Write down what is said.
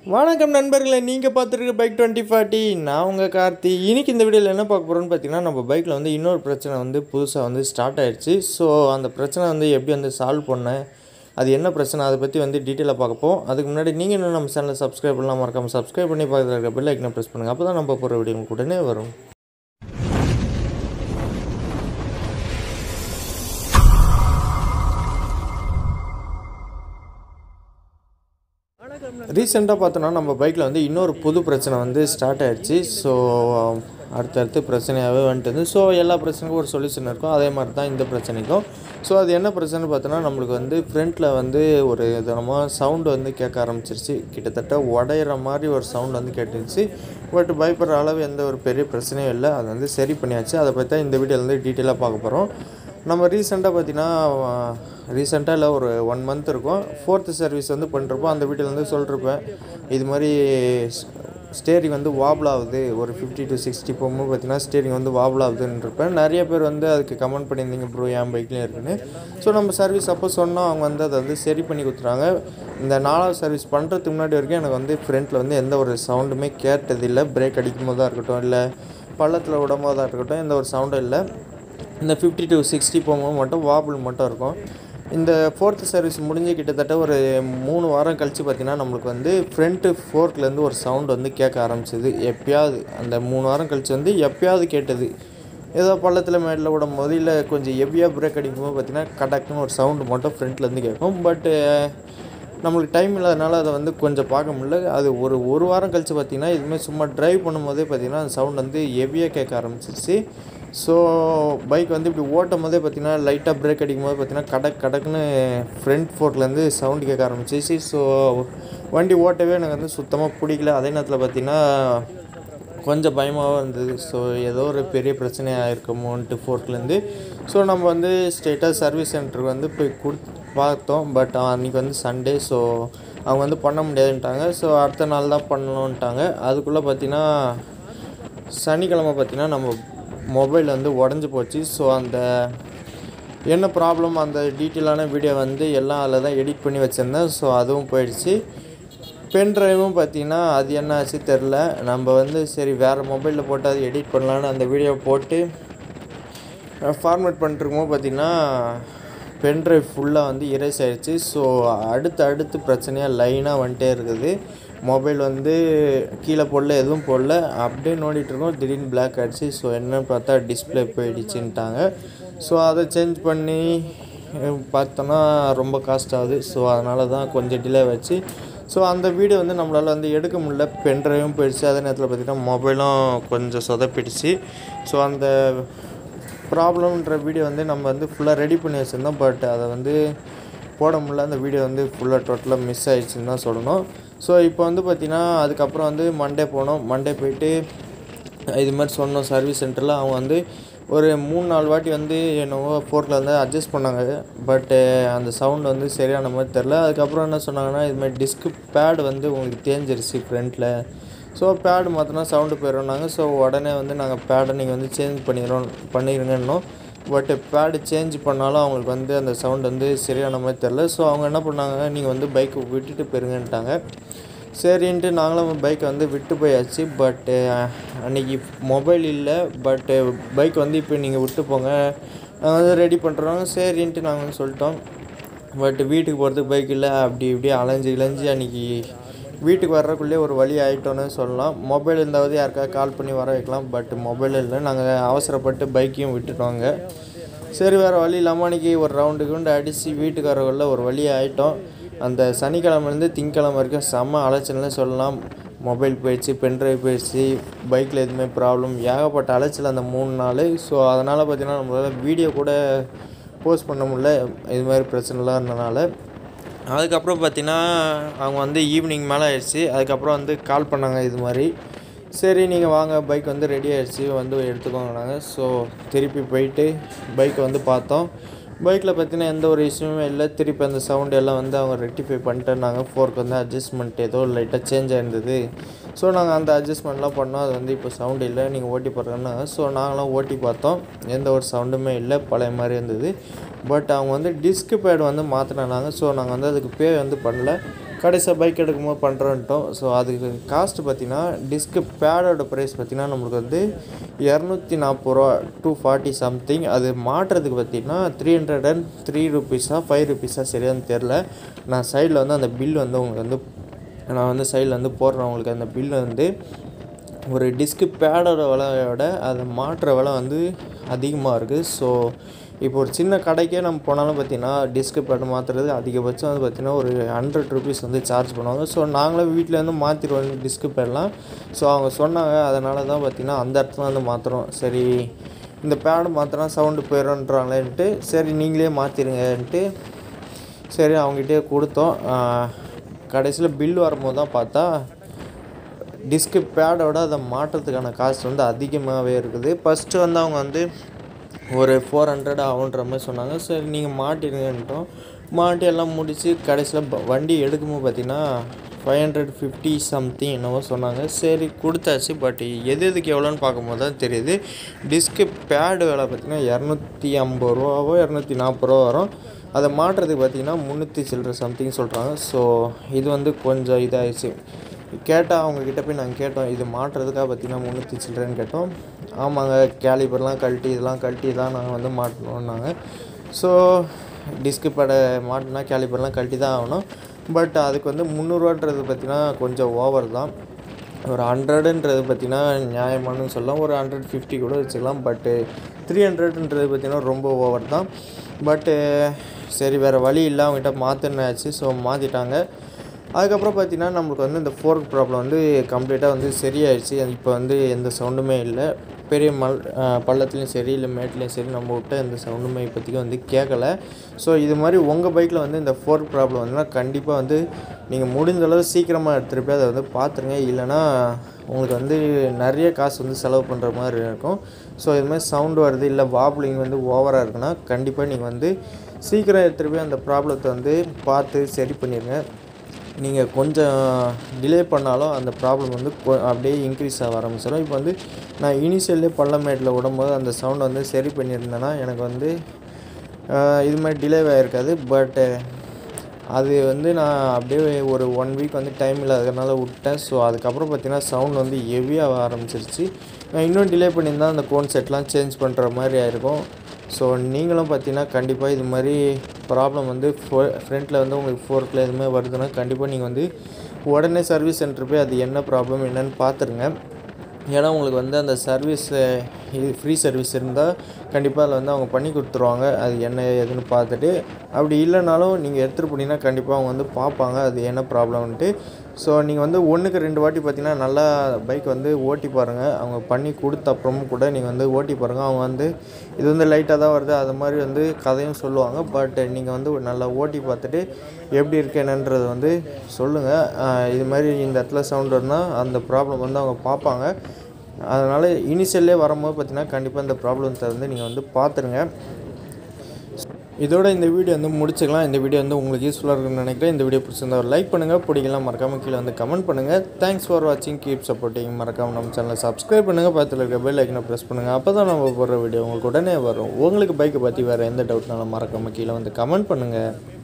வணக்கம் நண்பர்களே நீங்கள் பார்த்துருக்க பைக் டுவெண்ட்டி ஃபார்ட்டி நான் உங்கள் கார்த்தி இன்னைக்கு இந்த வீடியோவில் என்ன பார்க்க போகிறோன்னு பார்த்தீங்கன்னா நம்ம பைக்கில் வந்து இன்னொரு பிரச்சனை வந்து புதுசாக வந்து ஸ்டார்ட் ஆயிடுச்சு ஸோ அந்த பிரச்சனை வந்து எப்படி வந்து சால்வ் பண்ணேன் அது என்ன பிரச்சனை அதை பற்றி வந்து டீட்டெயிலாக பார்க்கப்போம் அதுக்கு முன்னாடி நீங்கள் இன்னும் நம்ம சேனலை சப்ஸ்கிரைப் பண்ணலாம் மறக்காமல் சப்ஸ்கிரைப் பண்ணி பக்கத்தில் இருக்க பெல் ஐக்கனை ப்ரெஸ் பண்ணுங்கள் அப்போ தான் நம்ம போகிற வீடியோ உங்களுக்கு உடனே வரும் ரீசெண்டாக பார்த்தோன்னா நம்ம பைக்கில் வந்து இன்னொரு புது பிரச்சனை வந்து ஸ்டார்ட் ஆயிடுச்சு ஸோ அடுத்தடுத்து பிரச்சனையாகவே வந்துட்டு ஸோ எல்லா பிரச்சனைக்கும் ஒரு சொல்யூஷன் இருக்கும் அதே மாதிரி தான் இந்த பிரச்சனைக்கும் ஸோ அது என்ன பிரச்சனை பார்த்தோன்னா நம்மளுக்கு வந்து ஃப்ரண்ட்டில் வந்து ஒரு தினமாக சவுண்டு வந்து கேட்க ஆரம்பிச்சிருச்சு கிட்டத்தட்ட உடையிற மாதிரி ஒரு சவுண்ட் வந்து கேட்டுருச்சு பட் பயப்படுற அளவு எந்த ஒரு பெரிய பிரச்சனையும் இல்லை அதை வந்து சரி பண்ணியாச்சு அதை பற்றி தான் இந்த வீடியோவில் வந்து டீட்டெயிலாக பார்க்க போகிறோம் நம்ம ரீசெண்டாக பார்த்தீங்கன்னா ரீசெண்டாக இல்லை ஒரு ஒன் மந்த் இருக்கும் ஃபோர்த்து சர்வீஸ் வந்து பண்ணிருப்போம் அந்த வீட்டில் வந்து சொல்லிருப்பேன் இது மாதிரி ஸ்டேரிங் வந்து வாபிள் ஆகுது ஒரு ஃபிஃப்டி டு சிக்ஸ்டி போகும்போது பார்த்தீங்கன்னா ஸ்டேரிங் வந்து வாபிள் ஆகுதுன்னு இருப்பேன் நிறைய பேர் வந்து அதுக்கு கமெண்ட் பண்ணியிருந்தீங்க ப்ரோ என் பைக்லேயும் இருக்குன்னு ஸோ நம்ம சர்வீஸ் அப்போ சொன்னோம் அவங்க வந்து அதை வந்து சரி பண்ணி கொடுத்துறாங்க இந்த நாலாவது சர்வீஸ் பண்ணுறதுக்கு முன்னாடி வரைக்கும் எனக்கு வந்து ஃப்ரண்ட்டில் வந்து எந்த ஒரு சவுண்டுமே கேட்டதில்லை பிரேக் அடிக்கும் போதாக இருக்கட்டும் இல்லை பள்ளத்தில் விடும் போதாக இருக்கட்டும் எந்த ஒரு சவுண்டும் இல்லை இந்த ஃபிஃப்டி டு சிக்ஸ்டி போகும்போது மட்டும் வாபிள் மட்டும் இருக்கும் இந்த ஃபோர்த்து சர்வீஸ் முடிஞ்சு கிட்டத்தட்ட ஒரு மூணு வாரம் கழித்து பார்த்திங்கன்னா நம்மளுக்கு வந்து ஃப்ரண்ட்டு ஃபோர்க்லேருந்து ஒரு சவுண்ட் வந்து கேட்க ஆரம்பிச்சிது எப்பயாவது அந்த மூணு வாரம் கழித்து வந்து எப்பயாவது கேட்டது ஏதோ பள்ளத்தில் மேட்டில் விடும் போது இல்லை கொஞ்சம் ஹெவியாக பிரேக் அடிக்கும்போது பார்த்திங்கன்னா கடக்குன்னு ஒரு சவுண்டு மட்டும் ஃப்ரண்ட்லேருந்து கேட்கும் பட்டு நம்மளுக்கு டைம் இல்லாதனால அதை வந்து கொஞ்சம் பார்க்க முடியல அது ஒரு ஒரு வாரம் கழித்து பார்த்திங்கன்னா இதுமாதிரி சும்மா ட்ரைவ் பண்ணும்போதே பார்த்திங்கன்னா அந்த சவுண்ட் வந்து ஹெவியாக கேட்க ஆரம்பிச்சிருச்சு ஸோ பைக் வந்து இப்படி ஓட்டும் போதே பார்த்திங்கன்னா லைட்டாக பிரேக் அடிக்கும் போது பார்த்திங்கன்னா கடக் கடக்குன்னு ஃப்ரண்ட் ஃபோர்க்லேருந்து சவுண்டு கேட்க ஆரம்பிச்சிச்சு ஸோ வண்டி ஓட்டவே எனக்கு வந்து சுத்தமாக பிடிக்கல அதே நேரத்தில் பார்த்திங்கன்னா கொஞ்சம் பயமாகவும் இருந்தது ஸோ ஏதோ ஒரு பெரிய பிரச்சனையாக இருக்குமோன்ட்டு ஃபோர்க்லேருந்து ஸோ நம்ம வந்து ஸ்ட்ரெயிட்டாக சர்வீஸ் சென்டருக்கு வந்து போய் கொடுத்து பார்த்தோம் பட் அன்றைக்கி வந்து சண்டே ஸோ அவங்க வந்து பண்ண முடியாதுன்ட்டாங்க ஸோ அடுத்த நாள் தான் பண்ணணுன்ட்டாங்க அதுக்குள்ளே பார்த்திங்கன்னா சனிக்கிழமை பார்த்திங்கன்னா நம்ம மொபைல் வந்து உடஞ்சி போச்சு ஸோ அந்த என்ன ப்ராப்ளம் அந்த டீட்டெயிலான வீடியோ வந்து எல்லாம் அதில் தான் எடிட் பண்ணி வச்சுருந்தேன் ஸோ அதுவும் போயிடுச்சு பென் ட்ரைவும் பார்த்தீங்கன்னா அது என்ன ஆச்சு தெரில நம்ம வந்து சரி வேறு மொபைலில் போட்டு அது எடிட் பண்ணலான்னு அந்த வீடியோ போட்டு ஃபார்மேட் பண்ணிட்டுருக்கும்போது பார்த்திங்கன்னா பென் ட்ரைவ் ஃபுல்லாக வந்து இரேஸ் ஆயிடுச்சு ஸோ அடுத்து அடுத்து பிரச்சனையாக லைனாக வந்துட்டே இருக்குது மொபைல் வந்து கீழே போடல எதுவும் போடல அப்படியே நோண்டிகிட்ருக்கோம் திடீர்னு பிளாக் ஆகிடுச்சு ஸோ என்னன்னு பார்த்தா டிஸ்பிளே போயிடுச்சுன்ட்டாங்க ஸோ அதை சேஞ்ச் பண்ணி பார்த்தோன்னா ரொம்ப காஸ்ட் ஆகுது ஸோ அதனால தான் கொஞ்சம் டிலே வச்சு ஸோ அந்த வீடியோ வந்து நம்மளால் வந்து எடுக்க முடியல பென்ட்ரைவும் போயிடுச்சு அதே நேரத்தில் பார்த்திங்கன்னா மொபைலும் கொஞ்சம் சொதப்பிடுச்சு ஸோ அந்த ப்ராப்ளம்ன்ற வீடியோ வந்து நம்ம வந்து ஃபுல்லாக ரெடி பண்ணி வச்சுருந்தோம் பட் அதை வந்து போட முடியல அந்த வீடியோ வந்து ஃபுல்லாக டோட்டலாக மிஸ் ஆயிடுச்சுன்னு தான் சொல்லணும் ஸோ இப்போ வந்து பார்த்திங்கன்னா அதுக்கப்புறம் வந்து மண்டே போனோம் மண்டே போயிட்டு இது மாதிரி சொன்னோம் சர்வீஸ் சென்டரில் அவங்க வந்து ஒரு மூணு நாலு வாட்டி வந்து என்னவோ ஃபோர்க்கில் வந்து அட்ஜஸ்ட் பண்ணாங்க பட்டு அந்த சவுண்ட் வந்து சரியான மாதிரி தெரில அதுக்கப்புறம் என்ன சொன்னாங்கன்னா இது மாதிரி டிஸ்க்கு பேட் வந்து உங்களுக்கு தேஞ்சிருச்சு ஃப்ரண்ட்டில் ஸோ பேடு மாற்றினா சவுண்டு போயிடும்னாங்க ஸோ உடனே வந்து நாங்கள் பேடை நீங்கள் வந்து சேஞ்ச் பண்ணிடுறோம் பண்ணிடுங்கன்னோம் பட்டு பேடு சேஞ்ச் பண்ணாலும் அவங்களுக்கு வந்து அந்த சவுண்ட் வந்து சரியான மாதிரி தெரில ஸோ அவங்க என்ன பண்ணாங்க நீங்கள் வந்து பைக்கை விட்டுட்டு போயிருங்கன்ட்டாங்க சரின்ட்டு நாங்களும் பைக்கை வந்து விட்டு போயாச்சு பட்டு அன்றைக்கி மொபைல் இல்லை பட்டு பைக் வந்து இப்போ நீங்கள் விட்டு போங்க நாங்கள் வந்து ரெடி பண்ணுறோம் சரின்ட்டு நாங்கள் வந்து சொல்லிட்டோம் பட் வீட்டுக்கு போகிறதுக்கு பைக் இல்லை அப்படி இப்படி அலைஞ்சு இளைஞ்சி அன்றைக்கி வீட்டுக்கு வர்றதுக்குள்ளே ஒரு வழி ஆகிட்டோன்னு சொல்லலாம் மொபைல் இருந்தாவது யாருக்காவது கால் பண்ணி வர வைக்கலாம் பட் மொபைல் இல்லை நாங்கள் அவசரப்பட்டு பைக்கையும் விட்டுட்டோங்க சரி வேறு வழி இல்லாமல் அன்றைக்கி ஒரு ரவுண்டு குண்டு அடித்து வீட்டுக்கு வரக்குள்ள ஒரு வழி ஆகிட்டோம் அந்த சனிக்கிழமைலேருந்து திங்கக்கிழமை வரைக்கும் செம்ம அலைச்சல்னு சொல்லலாம் மொபைல் போயிடுச்சு பென்ட்ரைவ் போயிடுச்சு பைக்கில் எதுவுமே ப்ராப்ளம் ஏகப்பட்ட அலைச்சல் அந்த மூணு நாள் ஸோ அதனால் பார்த்திங்கன்னா நம்மளால் வீடியோ கூட போஸ்ட் பண்ண முடியல இது மாதிரி பிரச்சனைலாம் இருந்தனால அதுக்கப்புறம் பார்த்திங்கன்னா அவங்க வந்து ஈவினிங் மேலே ஆயிடுச்சு அதுக்கப்புறம் வந்து கால் பண்ணாங்க இது மாதிரி சரி நீங்கள் வாங்க பைக் வந்து ரெடி ஆயிடுச்சு வந்து எடுத்துக்கோங்கனாங்க ஸோ திருப்பி போயிட்டு பைக்கை வந்து பார்த்தோம் பைக்கில் பார்த்தீங்கன்னா எந்த ஒரு இஷ்யூமே இல்லை திருப்பி அந்த சவுண்ட் எல்லாம் வந்து அவங்க ரெக்டிஃபை பண்ணிட்டேன்னாங்க ஃபோர்க் வந்து அட்ஜஸ்ட்மெண்ட் ஏதோ லைட்டாக சேஞ்ச் ஆயிருந்தது ஸோ நாங்கள் அந்த அட்ஜஸ்ட்மெண்ட்லாம் பண்ணோம் அது வந்து இப்போ சவுண்ட் இல்லை நீங்கள் ஓட்டி பாருங்கன்னாங்க ஸோ நாங்களாம் ஓட்டி பார்த்தோம் எந்த ஒரு சவுண்டுமே இல்லை பழைய மாதிரி இருந்தது பட் அவங்க வந்து டிஸ்க் பேட் வந்து மாற்றினாங்க ஸோ நாங்கள் வந்து அதுக்கு பே வந்து பண்ணல கடைசியாக பைக் எடுக்கும்போது பண்ணுறோன்ட்டோம் ஸோ அதுக்கு காஸ்ட்டு பார்த்தீங்கன்னா டிஸ்க்கு பேடோட ப்ரைஸ் பார்த்தீங்கன்னா நம்மளுக்கு வந்து இரநூத்தி நாற்பது ரூபா டூ ஃபார்ட்டி சம்திங் அது மாட்டுறதுக்கு பார்த்தீங்கன்னா த்ரீ ஹண்ட்ரட் அண்ட் த்ரீ ருபீஸா ஃபைவ் ருபீஸா சரியானு தெரில நான் சைடில் வந்து அந்த பில் வந்து உங்களுக்கு வந்து நான் வந்து சைடில் வந்து போடுறேன் உங்களுக்கு அந்த பில் வந்து ஒரு டிஸ்க்கு பேடோட விலையோட அதை மாட்டுற விலை வந்து அதிகமாக இருக்குது ஸோ இப்போ ஒரு சின்ன கடைக்கே நம்ம போனாலும் பார்த்தீங்கன்னா டிஸ்க்கு பேட் மாற்றுறது அதிகபட்சம் வந்து பார்த்திங்கன்னா ஒரு ஹண்ட்ரட் ருபீஸ் வந்து சார்ஜ் பண்ணுவாங்க ஸோ நாங்களும் வீட்டிலேருந்து மாற்றிடுவோம் டிஸ்க்கு பேட்லாம் ஸோ அவங்க சொன்னாங்க அதனால தான் பார்த்திங்கன்னா அந்த இடத்துல வந்து மாற்றுறோம் சரி இந்த பேடு மாற்றினா சவுண்டு போயிடும்ன்றாங்களேன்ட்டு சரி நீங்களே மாற்றிடுங்கன்ட்டு சரி அவங்ககிட்டயே கொடுத்தோம் கடைசியில் பில் வரும்போது தான் பார்த்தா டிஸ்க்கு பேடோட அதை மாட்டுறதுக்கான காஸ்ட் வந்து அதிகமாகவே இருக்குது ஃபஸ்ட்டு வந்து அவங்க வந்து ஒரு ஃபோர் ஹண்ட்ரட் ஆகுன்ற மாதிரி சொன்னாங்க சரி நீங்கள் மாட்டிடுங்கன்ட்டோம் மாட்டி எல்லாம் முடித்து கடைசியில் ப- வண்டி எடுக்கும்போது பார்த்தீங்கன்னா ஃபைவ் ஹண்ட்ரட் ஃபிஃப்டி சம்திங் என்னவோ சொன்னாங்க சரி கொடுத்தாச்சு பட் எது எதுக்கு எவ்வளோன்னு பார்க்கும்போது தான் தெரியுது டிஸ்க்கு பேடு விலை பார்த்தீங்கன்னா இரநூத்தி ஐம்பது ரூபாவோ இரநூத்தி நாற்பது ரூபா வரும் அதை மாட்டுறதுக்கு பார்த்தீங்கன்னா முந்நூற்றி சில்லற சம்திங் சொல்கிறாங்க ஸோ இது வந்து கொஞ்சம் இதாகிடுச்சு கேட்டால் அவங்கக்கிட்ட போய் நாங்கள் கேட்டோம் இது மாட்டுறதுக்காக பார்த்தீங்கன்னா முந்நூற்றி சில்லறன்னு கேட்டோம் ஆமாங்க கேலிபர்லாம் கழட்டி இதெல்லாம் கழட்டி தான் நாங்கள் வந்து மாட்டணும்னாங்க ஸோ டிஸ்க்கு படை மாட்டினா கேலிபர்லாம் கழட்டி தான் ஆகணும் பட் அதுக்கு வந்து முந்நூறுவான்றது பார்த்தீங்கன்னா கொஞ்சம் ஓவர் தான் ஒரு ஹண்ட்ரடுன்றது பார்த்தீங்கன்னா நியாயமானு சொல்லலாம் ஒரு ஹண்ட்ரட் ஃபிஃப்டி கூட வச்சுக்கலாம் பட்டு த்ரீ ஹண்ட்ரட்ன்றது பார்த்தீங்கன்னா ரொம்ப ஓவர் தான் பட்டு சரி வேறு வழி இல்லை அவங்ககிட்ட மாற்றினாச்சு ஸோ மாற்றிட்டாங்க அதுக்கப்புறம் பார்த்தீங்கன்னா நம்மளுக்கு வந்து இந்த ஃபோர்க் ப்ராப்ளம் வந்து கம்ப்ளீட்டாக வந்து சரியாயிடுச்சு அது இப்போ வந்து எந்த சவுண்டுமே இல்லை பெரிய மல் பள்ளத்துலேயும் சரி இல்லை மேட்லேயும் சரி நம்ம விட்ட எந்த சவுண்டுமே இப்போதைக்கு வந்து கேட்கல ஸோ இது மாதிரி உங்கள் பைக்கில் வந்து இந்த ஃபோர்க் ப்ராப்ளம் வந்துன்னா கண்டிப்பாக வந்து நீங்கள் முடிஞ்ச அளவு சீக்கிரமாக எடுத்துகிட்டு போய் அதை வந்து பார்த்துருங்க இல்லைன்னா உங்களுக்கு வந்து நிறைய காசு வந்து செலவு பண்ணுற மாதிரி இருக்கும் ஸோ இது மாதிரி சவுண்டு வருது இல்லை வாப்ளிங் வந்து ஓவராக இருக்குன்னா கண்டிப்பாக நீங்கள் வந்து சீக்கிரம் எடுத்துகிட்டு போய் அந்த ப்ராப்ளத்தை வந்து பார்த்து சரி பண்ணிடுங்க நீங்கள் கொஞ்சம் டிலே பண்ணாலும் அந்த ப்ராப்ளம் வந்து கொ- அப்படியே இன்க்ரீஸ் ஆக ஆரம்பிச்சிடும் இப்போ வந்து நான் இனிஷியல்லே பள்ளமேட்டில் விடும்போது அந்த சவுண்டை வந்து சரி பண்ணியிருந்தேன்னா எனக்கு வந்து ஆஹ், இது மாதிரி டிலே ஆகிருக்காது பட்டு அது வந்து நான் அப்படியே ஒரு ஒன் வீக் வந்து டைம் இல்லாததுனால விட்டேன் ஸோ அதுக்கப்புறம் பார்த்தீங்கன்னா சவுண்ட் வந்து ஹெவியாக ஆரம்பிச்சிருச்சு நான் இன்னும் டிலே பண்ணியிருந்தா அந்த கோன் செட்லாம் சேஞ்ச் பண்ணுற மாதிரி ஆயிருக்கும் ஸோ நீங்களும் பார்த்தீங்கன்னா கண்டிப்பாக இது மாதிரி ப்ராப்ளம் வந்து ஃப்ரண்ட்டில் வந்து உங்களுக்கு ஃபோர்க்கில் எதுவுமே வருதுன்னா கண்டிப்பாக நீங்கள் வந்து உடனே சர்வீஸ் சென்டர் போய் அது என்ன ப்ராப்ளம் என்னன்னு பார்த்துருங்க ஏன்னா உங்களுக்கு வந்து அந்த சர்வீஸ் இது ஃப்ரீ சர்வீஸ் இருந்தால் கண்டிப்பாக அதில் வந்து அவங்க பண்ணி கொடுத்துருவாங்க அது என்ன ஏதுன்னு பார்த்துட்டு அப்படி இல்லைனாலும் நீங்கள் எடுத்துகிட்டு போனீங்கன்னா கண்டிப்பாக அவங்க வந்து பார்ப்பாங்க அது என்ன ப்ராப்ளம்ன்ட்டு ஸோ நீங்கள் வந்து ஒன்றுக்கு ரெண்டு வாட்டி பார்த்தீங்கன்னா நல்லா பைக் வந்து ஓட்டி பாருங்கள் அவங்க பண்ணி கொடுத்த அப்புறமும் கூட நீங்கள் வந்து ஓட்டி பாருங்கள் அவங்க வந்து இது வந்து லைட்டாக தான் வருது அது மாதிரி வந்து கதையும் சொல்லுவாங்க பட் நீங்கள் வந்து நல்லா ஓட்டி பார்த்துட்டு எப்படி இருக்கு என்னன்றது வந்து சொல்லுங்கள் இது மாதிரி இந்த இடத்துல சவுண்ட் வருதுன்னா அந்த ப்ராப்ளம் வந்து அவங்க பார்ப்பாங்க அதனால் இனிஷியல்லே வரும்போது பார்த்தீங்கன்னா கண்டிப்பாக இந்த ப்ராப்ளத்தை வந்து நீங்கள் வந்து பார்த்துருங்க இதோட இந்த வீடியோ வந்து முடிச்சுக்கலாம் இந்த வீடியோ வந்து உங்களுக்கு யூஸ்ஃபுல்லாக இருக்குன்னு நினைக்கிறேன் இந்த வீடியோ பிடிச்சிருந்தா ஒரு லைக் பண்ணுங்கள் பிடிக்கலாம் மறக்காமல் கீழே வந்து கமெண்ட் பண்ணுங்கள் தேங்க்ஸ் ஃபார் வாட்சிங் கீப் சப்போர்ட்டிங் மறக்காமல் நம்ம சேனலை சப்ஸ்கிரைப் பண்ணுங்கள் பக்கத்தில் இருக்க பெல் ஐக்கனை ப்ரெஸ் பண்ணுங்கள் அப்போ தான் நம்ம போடுற வீடியோ உங்களுக்கு உடனே வரும் உங்களுக்கு பைக்கை பற்றி வேறு எந்த டவுட்னாலும் மறக்காமல் கீழே வந்து கமெண்ட் பண்ணுங்கள்